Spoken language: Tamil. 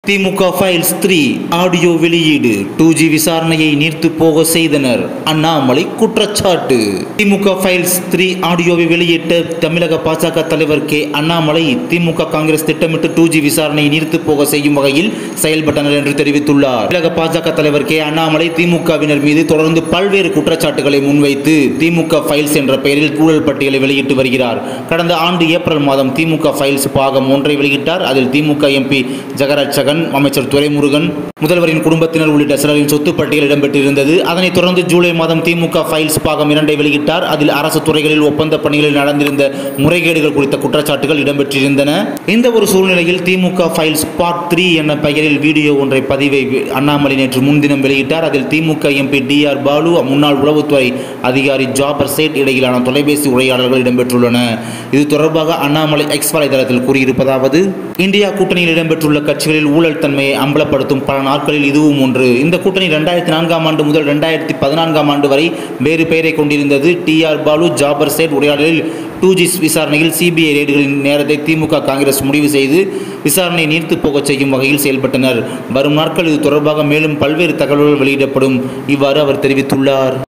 திமுக ஃபைல்ஸ் த்ரீ ஆடியோ வெளியீடு டூ ஜி விசாரணையை நீர்த்து போக செய்தனர் அண்ணாமலை குற்றச்சாட்டு திமுக ஃபைல்ஸ் த்ரீ ஆடியோவை வெளியிட்ட தமிழக பாஜக தலைவர் கே அண்ணாமலை திமுக காங்கிரஸ் திட்டமிட்டு டூ ஜி விசாரணையை நீர்த்து போக செய்யும் வகையில் செயல்பட்டனர் என்று தெரிவித்துள்ளார் தமிழக பாஜக தலைவர் கே அண்ணாமலை திமுகவினர் மீது தொடர்ந்து பல்வேறு குற்றச்சாட்டுகளை முன்வைத்து திமுக ஃபைல்ஸ் என்ற பெயரில் ஊழல் பட்டியலை வெளியிட்டு வருகிறார் கடந்த ஆண்டு ஏப்ரல் மாதம் திமுக ஃபைல்ஸ் பாகம் ஒன்றை வெளியிட்டார் அதில் திமுக எம்பி ஜெகராஜ் சகன் அமைச்சர் துரைமுருகன் முதல்வரின் குடும்பத்தினர் உள்ளிட்ட சிலரின் சொத்து பட்டியல் இடம்பெற்றிருந்தது அதனைத் தொடர்ந்து ஜூலை மாதம் திமுக ஃபைல்ஸ் பாகம் இரண்டை வெளியிட்டார் அதில் அரசு துறைகளில் ஒப்பந்த பணிகளில் நடந்திருந்த முறைகேடுகள் குறித்த குற்றச்சாட்டுகள் இடம்பெற்றிருந்தன இந்த ஒரு சூழ்நிலையில் திமுக ஃபைல்ஸ் பார்ட் த்ரீ என்ற பெயரில் வீடியோ ஒன்றை பதிவை அண்ணாமலை நேற்று முன்தினம் வெளியிட்டார் அதில் திமுக எம்பி டி ஆர் பாலு முன்னாள் உளவுத்துறை அதிகாரி ஜாபர் சேட் இடையிலான தொலைபேசி உரையாடல்கள் இடம்பெற்றுள்ளன இது தொடர்பாக அண்ணாமலை எக்ஸ் வலைதளத்தில் கூறியிருப்பதாவது இந்தியா கூட்டணியில் இடம்பெற்றுள்ள கட்சிகளில் ஊழல் தன்மையை அம்பலப்படுத்தும் பல நாட்களில் இதுவும் ஒன்று இந்த கூட்டணி ரெண்டாயிரத்தி நான்காம் ஆண்டு முதல் ரெண்டாயிரத்தி பதினான்காம் ஆண்டு வரை வேறு பெயரை கொண்டிருந்தது டி ஆர் பாலு ஜாபர் சேட் உரையாடலில் டூ ஜி விசாரணையில் சிபிஐ ரெய்டுகளின் நேரத்தை திமுக காங்கிரஸ் முடிவு செய்து விசாரணை நீர்த்து போகச் செய்யும் வகையில் செயல்பட்டனர் வரும் நாட்கள் இது தொடர்பாக மேலும் பல்வேறு தகவல்கள் வெளியிடப்படும் இவ்வாறு அவர் தெரிவித்துள்ளார்